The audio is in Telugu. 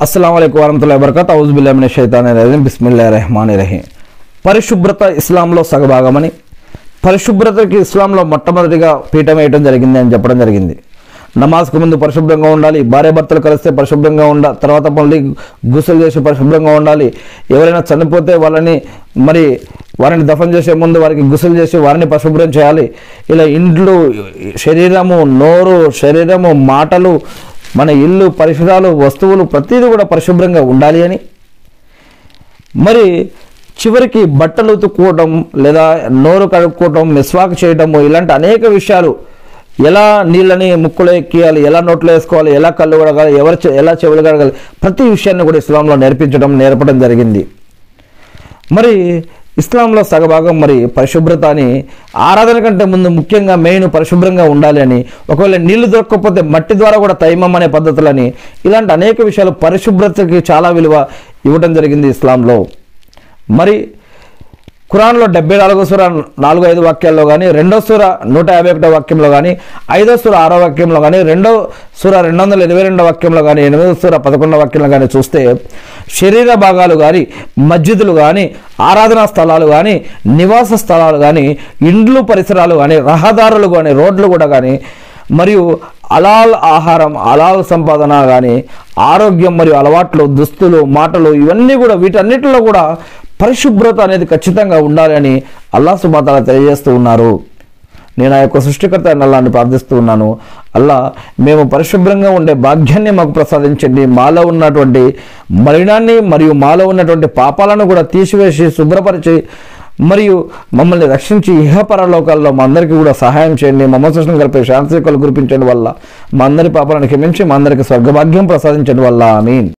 అస్సలం అయికు వరహతుల్లా వబర్కత్ ఔజుబిల్లామిన షైతాన్ రహీం బిస్మిల్లా రెహమాన్ రహీం పరిశుభ్రత ఇస్లాంలో సగభాగమని పరిశుభ్రతకి ఇస్లాంలో మొట్టమొదటిగా పీఠం వేయటం జరిగింది అని చెప్పడం జరిగింది నమాజ్కు ముందు పరిశుభ్రంగా ఉండాలి భార్యాభర్తలు కలిస్తే పరిశుభ్రంగా ఉండ తర్వాత మళ్ళీ గుసలు చేసి పరిశుభ్రంగా ఉండాలి ఎవరైనా చనిపోతే వాళ్ళని మరి వారిని దఫన్ చేసే ముందు వారికి గుసలు చేసి వారిని పరిశుభ్రం చేయాలి ఇలా ఇండ్లు శరీరము నోరు శరీరము మాటలు మన ఇల్లు పరిసరాలు వస్తువులు ప్రతిదీ కూడా పరిశుభ్రంగా ఉండాలి అని మరి చివరికి బట్టలు ఉతుక్కోవటం లేదా నోరు కడుక్కోవటం మిస్వాక్ చేయటము ఇలాంటి అనేక విషయాలు ఎలా నీళ్ళని ముక్కులో ఎక్కియాలి ఎలా నోట్లో వేసుకోవాలి ఎలా కళ్ళు కడగాలి ఎవరు చె- ఎలా చెవులు కడగాలి ప్రతి విషయాన్ని కూడా ఇస్లాంలో నేర్పించడం నేర్పడం జరిగింది మరి ఇస్లాంలో సగభాగం మరి పరిశుభ్రత అని ఆరాధన కంటే ముందు ముఖ్యంగా మెయిన్ పరిశుభ్రంగా ఉండాలి అని ఒకవేళ నీళ్లు దొరకకపోతే మట్టి ద్వారా కూడా తైమం అనే పద్ధతులని ఇలాంటి అనేక విషయాలు పరిశుభ్రతకి చాలా విలువ ఇవ్వడం జరిగింది ఇస్లాంలో మరి ఖురాన్లో డెబ్బై నాలుగో సూర నాలుగు ఐదు వాక్యాల్లో కానీ రెండో సూర నూట యాభై ఒకటో వాక్యంలో కానీ ఐదో సూర ఆరో వాక్యంలో కానీ రెండో సూర రెండు వందల ఇరవై రెండో వాక్యంలో కానీ ఎనిమిదో సూర పదకొండో వాక్యంలో కానీ చూస్తే శరీర భాగాలు కానీ మస్జిదులు కానీ ఆరాధనా స్థలాలు కానీ నివాస స్థలాలు కానీ ఇండ్లు పరిసరాలు కానీ రహదారులు కానీ రోడ్లు కూడా కానీ మరియు అలాల్ ఆహారం అలాల్ సంపాదన కానీ ఆరోగ్యం మరియు అలవాట్లు దుస్తులు మాటలు ఇవన్నీ కూడా వీటన్నిటిలో కూడా పరిశుభ్రత అనేది ఖచ్చితంగా ఉండాలని అల్లా సుబాతాల తెలియజేస్తూ ఉన్నారు నేను ఆ యొక్క సృష్టికర్త అయిన అల్లాని ప్రార్థిస్తూ ఉన్నాను అల్లా మేము పరిశుభ్రంగా ఉండే భాగ్యాన్ని మాకు ప్రసాదించండి మాలో ఉన్నటువంటి మలినాన్ని మరియు మాలో ఉన్నటువంటి పాపాలను కూడా తీసివేసి శుభ్రపరిచి మరియు మమ్మల్ని రక్షించి ఇహపరలోకాల్లో మా అందరికీ కూడా సహాయం చేయండి మమ్మ సృష్టిని కలిపి శాంతికలు కురిపించండి వల్ల మా అందరి పాపాలను క్షమించి మా అందరికి స్వర్గభాగ్యం ప్రసాదించండి వల్ల ఆమీన్